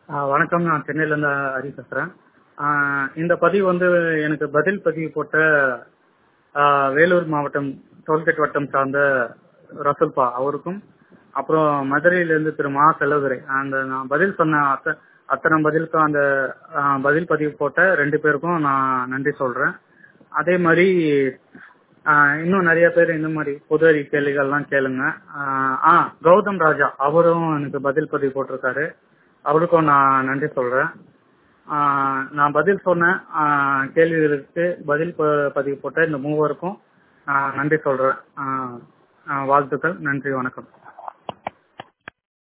ஆ, வணக்கம் நான் சென்னையிலேருந்து ஹரி பேசுகிறேன் இந்த பதிவு வந்து எனக்கு பதில் பதிவு போட்ட ஆ, வேலூர் மாவட்டம் டோல்கேட் வட்டம் சார்ந்த ரசூல்பா அவருக்கும் அப்புறம் மதுரையிலேருந்து திரு மா செல்லதுரை அந்த நான் பதில் சொன்ன அத்த அத்தனை பதிலுக்கும் அந்த ஆ, பதில் பதிவு போட்ட ரெண்டு பேருக்கும் நான் நன்றி சொல்கிறேன் அதே மாதிரி ஆ, இன்னும் நிறைய பேர் இந்த மாதிரி பொது அறிவு கேள்விகள்லாம் கேளுங்க ஆ, ஆ கௌதம் ராஜா அவரும் எனக்கு பதில் பதிவு போட்டிருக்காரு அவருக்கும் நான் நன்றி சொல்றேன் ஆஹ் நான் பதில் சொன்ன ஆஹ் கேள்விகளுக்கு பதில் ப- பதிவு போட்ட இந்த மூவருக்கும் நான் நன்றி சொல்றேன் ஆஹ் ஆஹ் வாழ்த்துக்கள் நன்றி வணக்கம்